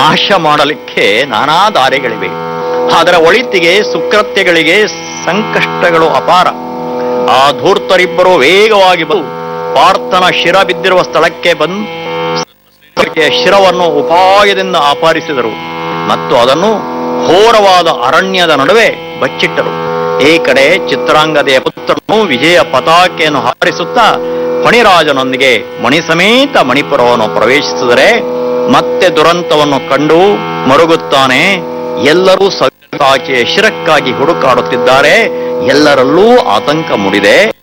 ನಾಶ ಮಾಡಲಿಕ್ಕೆ ನಾನಾ ದಾರಿಗಳಿವೆ ಅದರ ಒಳಿತಿಗೆ ಸುಕೃತ್ಯಗಳಿಗೆ ಸಂಕಷ್ಟಗಳು ಅಪಾರ ಆ ಧೂರ್ತರಿಬ್ಬರು ವೇಗವಾಗಿ ಬಂದು ಪಾರ್ಥನ ಶಿರ ಬಿದ್ದಿರುವ ಸ್ಥಳಕ್ಕೆ ಬಂದು ಆಕೆಯ ಶಿರವನ್ನು ಉಪಾಯದಿಂದ ಅಪಹರಿಸಿದರು ಮತ್ತು ಅದನ್ನು ಘೋರವಾದ ಅರಣ್ಯದ ನಡುವೆ ಬಚ್ಚಿಟ್ಟರು ಈ ಕಡೆ ಚಿತ್ರಾಂಗದೆಯ ಪುತ್ರನು ವಿಜಯ ಪತಾಕೆಯನ್ನು ಹಾರಿಸುತ್ತಾ ಫಣಿರಾಜನೊಂದಿಗೆ ಮಣಿ ಸಮೇತ ಮಣಿಪುರವನ್ನು ಪ್ರವೇಶಿಸಿದರೆ ಮತ್ತೆ ದುರಂತವನ್ನು ಕಂಡು ಮರುಗುತ್ತಾನೆ ಎಲ್ಲರೂ ಸವಿತಾಕೆಯ ಶಿರಕ್ಕಾಗಿ ಹುಡುಕಾಡುತ್ತಿದ್ದಾರೆ ಎಲ್ಲರಲ್ಲೂ ಆತಂಕ ಮೂಡಿದೆ